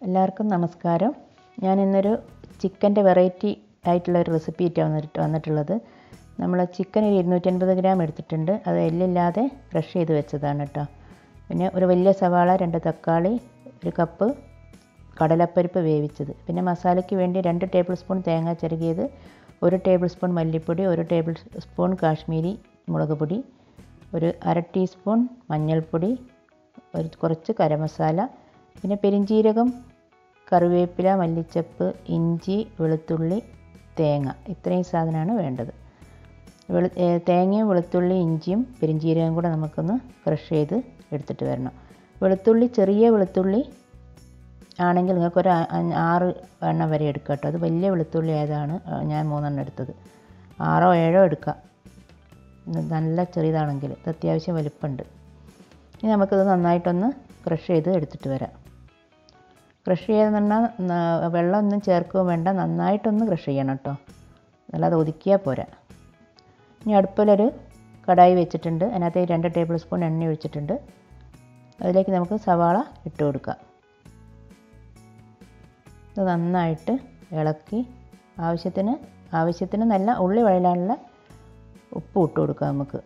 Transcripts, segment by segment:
എല്ലാവർക്കും നമസ്കാരം ഞാൻ ഇന്നൊരു ചിക്കൻ്റെ വെറൈറ്റി ആയിട്ടുള്ള ഒരു റെസിപ്പി ആയിട്ടാണ് വന്നിട്ട് വന്നിട്ടുള്ളത് നമ്മൾ ചിക്കൻ ഒരു ഇരുന്നൂറ്റൻപത് ഗ്രാം എടുത്തിട്ടുണ്ട് അത് എല്ലില്ലാതെ ക്രഷ് ചെയ്ത് വെച്ചതാണ് കേട്ടോ പിന്നെ ഒരു വലിയ സവാള രണ്ട് തക്കാളി ഒരു കപ്പ് കടലപ്പരിപ്പ് വേവിച്ചത് പിന്നെ മസാലയ്ക്ക് വേണ്ടി രണ്ട് ടേബിൾ സ്പൂൺ തേങ്ങ ചിരകിയത് ഒരു ടേബിൾ സ്പൂൺ മല്ലിപ്പൊടി ഒരു ടേബിൾ സ്പൂൺ കാശ്മീരി മുളക് പൊടി ഒരു അര ടീസ്പൂൺ മഞ്ഞൾപ്പൊടി ഒരു കുറച്ച് കരമസാല പിന്നെ പെരിഞ്ജീരകം കറിവേപ്പില മല്ലിച്ചപ്പ് ഇഞ്ചി വെളുത്തുള്ളി തേങ്ങ ഇത്രയും സാധനമാണ് വേണ്ടത് വെളു തേങ്ങയും വെളുത്തുള്ളി ഇഞ്ചിയും പെരിഞ്ജീരകം കൂടെ നമുക്കൊന്ന് ക്രഷ് ചെയ്ത് എടുത്തിട്ട് വരണം വെളുത്തുള്ളി ചെറിയ വെളുത്തുള്ളി ആണെങ്കിൽ നിങ്ങൾക്കൊരു ആറ് എണ്ണം വരെ എടുക്കാം കേട്ടോ അത് വലിയ വെളുത്തുള്ളി ആയതാണ് ഞാൻ മൂന്നെണ്ണം എടുത്തത് ആറോ ഏഴോ എടുക്കാം നല്ല ചെറിയതാണെങ്കിൽ ഇത് അത്യാവശ്യം വലിപ്പമുണ്ട് ഇനി നമുക്കിത് നന്നായിട്ടൊന്ന് ക്രഷ് ചെയ്ത് എടുത്തിട്ട് വരാം ക്രഷ് ചെയ്തെന്ന് പറഞ്ഞാൽ വെള്ളമൊന്നും ചേർക്കുകയും വേണ്ട നന്നായിട്ടൊന്ന് ക്രഷ് ചെയ്യണം കേട്ടോ അല്ലാതെ ഒതുക്കിയാൽ പോരാ ഇനി അടുപ്പിലൊരു കടായി വെച്ചിട്ടുണ്ട് അതിനകത്ത് രണ്ട് ടേബിൾ സ്പൂൺ എണ്ണ ഒഴിച്ചിട്ടുണ്ട് അതിലേക്ക് നമുക്ക് സവാള ഇട്ട് കൊടുക്കാം ഇത് നന്നായിട്ട് ഇളക്കി ആവശ്യത്തിന് ആവശ്യത്തിന് നല്ല ഉള്ളി വഴലാനുള്ള ഉപ്പ് ഇട്ട് കൊടുക്കാം നമുക്ക്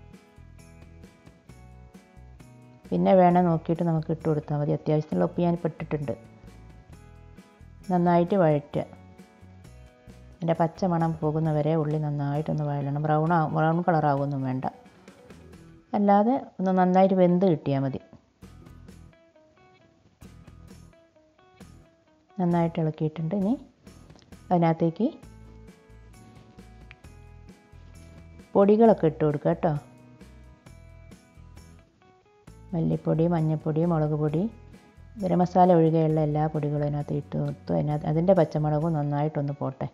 പിന്നെ വേണം നോക്കിയിട്ട് നമുക്ക് ഇട്ട് കൊടുത്താൽ മതി അത്യാവശ്യത്തിനുള്ള ഉപ്പ് ഞാൻ ഇട്ടിട്ടുണ്ട് നന്നായിട്ട് വഴറ്റുക അതിൻ്റെ പച്ച മണം പോകുന്നവരെ ഉള്ളി നന്നായിട്ടൊന്ന് വഴലണം ബ്രൗൺ ബ്രൗൺ കളറാവുമൊന്നും വേണ്ട അല്ലാതെ ഒന്ന് നന്നായിട്ട് വെന്ത് കിട്ടിയാൽ മതി നന്നായിട്ട് ഇളക്കിയിട്ടുണ്ട് ഇനി അതിനകത്തേക്ക് പൊടികളൊക്കെ ഇട്ട് കൊടുക്കുക കേട്ടോ മല്ലിപ്പൊടി മഞ്ഞൾപ്പൊടി മുളക് പൊടി ഗരം മസാല ഒഴികെയുള്ള എല്ലാ പൊടികളും അതിനകത്ത് ഇട്ട് കൊടുത്തു അതിനകത്ത് അതിൻ്റെ പച്ചമുളകും നന്നായിട്ടൊന്ന് പോട്ടെ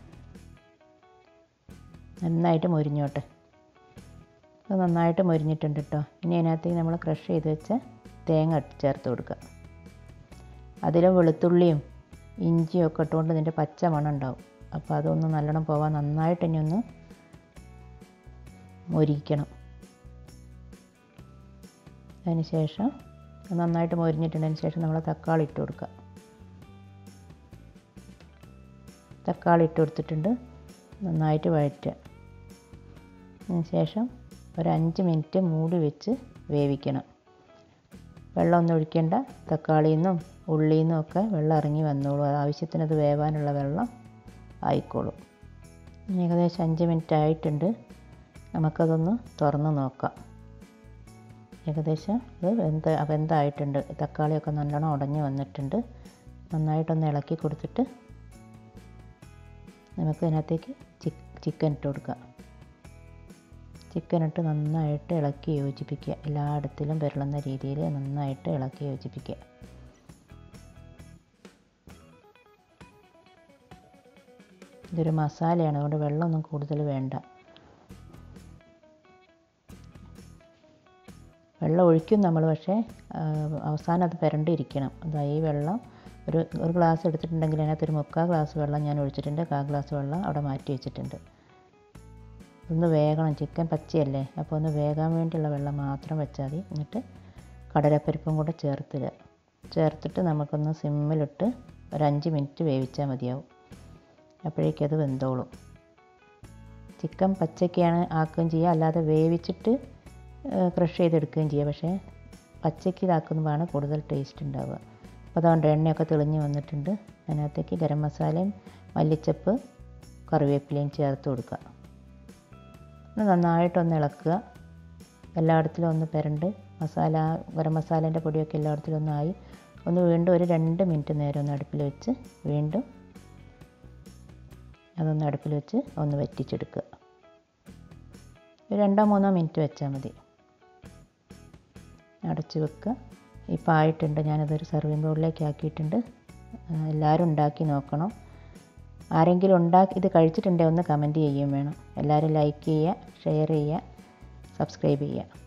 നന്നായിട്ട് മൊരിഞ്ഞോട്ടെ അത് നന്നായിട്ട് മൊരിഞ്ഞിട്ടുണ്ട് കേട്ടോ ഇനി അതിനകത്തേക്ക് നമ്മൾ ക്രഷ് ചെയ്ത് വെച്ച തേങ്ങ ചേർത്ത് കൊടുക്കുക അതിലും വെളുത്തുള്ളിയും ഇഞ്ചിയും ഒക്കെ ഇട്ടുകൊണ്ട് ഇതിൻ്റെ പച്ച മണം ഉണ്ടാവും അപ്പോൾ അതൊന്ന് നല്ലോണം പോവാൻ നന്നായിട്ട് ഇനി ഒന്ന് മൊരിക്കണം അതിന് ശേഷം നന്നായിട്ട് മൊരിഞ്ഞിട്ടുണ്ടതിന് ശേഷം നമ്മൾ തക്കാളി ഇട്ട് കൊടുക്കുക തക്കാളി ഇട്ട് കൊടുത്തിട്ടുണ്ട് നന്നായിട്ട് വഴറ്റുക അതിന് ശേഷം ഒരു അഞ്ച് മിനിറ്റ് മൂടി വെച്ച് വേവിക്കണം വെള്ളമൊന്നും ഒഴിക്കേണ്ട തക്കാളിയിൽ നിന്നും ഉള്ളിയിൽ നിന്നും ഒക്കെ വെള്ളം ഇറങ്ങി വന്നോളൂ ആവശ്യത്തിന് അത് വേവാനുള്ള വെള്ളം ആയിക്കോളും ഏകദേശം അഞ്ച് മിനിറ്റ് ആയിട്ടുണ്ട് നമുക്കതൊന്ന് തുറന്ന് നോക്കാം ഏകദേശം ഇത് വെന്ത് വെന്തായിട്ടുണ്ട് തക്കാളിയൊക്കെ നല്ലോണം ഉടഞ്ഞ് വന്നിട്ടുണ്ട് നന്നായിട്ടൊന്ന് ഇളക്കി കൊടുത്തിട്ട് നമുക്ക് ഇതിനകത്തേക്ക് ചിക്കൻ ഇട്ട് കൊടുക്കാം ചിക്കൻ ഇട്ട് നന്നായിട്ട് ഇളക്കി യോജിപ്പിക്കുക എല്ലായിടത്തിലും പെരളുന്ന രീതിയിൽ നന്നായിട്ട് ഇളക്കി യോജിപ്പിക്കുക ഇതൊരു മസാലയാണ് അതുകൊണ്ട് വെള്ളമൊന്നും കൂടുതൽ വേണ്ട വെള്ളം ഒഴിക്കും നമ്മൾ പക്ഷേ അവസാനം അത് പുരണ്ടിരിക്കണം അതാ ഈ വെള്ളം ഒരു ഒരു ഗ്ലാസ് എടുത്തിട്ടുണ്ടെങ്കിൽ അതിനകത്ത് ഒരു മുക്കാൽ ഗ്ലാസ് വെള്ളം ഞാൻ ഒഴിച്ചിട്ടുണ്ട് കാൽ ഗ്ലാസ് വെള്ളം അവിടെ മാറ്റി വെച്ചിട്ടുണ്ട് ഒന്ന് വേകണം ചിക്കൻ പച്ചയല്ലേ അപ്പോൾ ഒന്ന് വേകാൻ വേണ്ടിയുള്ള വെള്ളം മാത്രം വെച്ചാൽ മതി എന്നിട്ട് കടലപ്പരിപ്പും കൂടെ ചേർത്തിടുക ചേർത്തിട്ട് നമുക്കൊന്ന് സിമ്മിലിട്ട് ഒരു അഞ്ച് മിനിറ്റ് വേവിച്ചാൽ മതിയാവും അപ്പോഴേക്കും അത് വെന്തോളും ചിക്കൻ പച്ചയ്ക്കാണ് ആക്കുകയും ചെയ്യുക അല്ലാതെ വേവിച്ചിട്ട് ക്രഷ് ചെയ്തെടുക്കുകയും ചെയ്യുക പക്ഷേ പച്ചയ്ക്ക് ഇതാക്കുമ്പോഴാണ് കൂടുതൽ ടേസ്റ്റ് ഉണ്ടാവുക അപ്പോൾ അതുകൊണ്ട് എണ്ണയൊക്കെ തെളിഞ്ഞ് വന്നിട്ടുണ്ട് അതിനകത്തേക്ക് ഗരം മസാലയും മല്ലിച്ചപ്പ് കറിവേപ്പിലയും ചേർത്ത് കൊടുക്കുക നന്നായിട്ടൊന്ന് ഇളക്കുക എല്ലായിടത്തിലും ഒന്ന് പുരണ്ട് മസാല ഗരം മസാലേൻ്റെ പൊടിയൊക്കെ എല്ലായിടത്തിലും ഒന്നായി ഒന്ന് വീണ്ടും ഒരു രണ്ട് മിനിറ്റ് നേരം ഒന്ന് അടുപ്പിൽ വെച്ച് വീണ്ടും അതൊന്ന് അടുപ്പിൽ വെച്ച് ഒന്ന് വറ്റിച്ചെടുക്കുക ഒരു രണ്ടോ മൂന്നോ മിനിറ്റ് വെച്ചാൽ മതി അടച്ച് വെക്കുക ഇപ്പോൾ ആയിട്ടുണ്ട് ഞാനതൊരു സർവിങ് ബൗളിലേക്ക് ആക്കിയിട്ടുണ്ട് എല്ലാവരും ഉണ്ടാക്കി നോക്കണം ആരെങ്കിലും ഉണ്ടാക്കി ഇത് കഴിച്ചിട്ടുണ്ടെങ്കിൽ ഒന്ന് കമൻറ്റ് ചെയ്യുകയും വേണം എല്ലാവരും ലൈക്ക് ചെയ്യുക ഷെയർ ചെയ്യുക സബ്സ്ക്രൈബ് ചെയ്യുക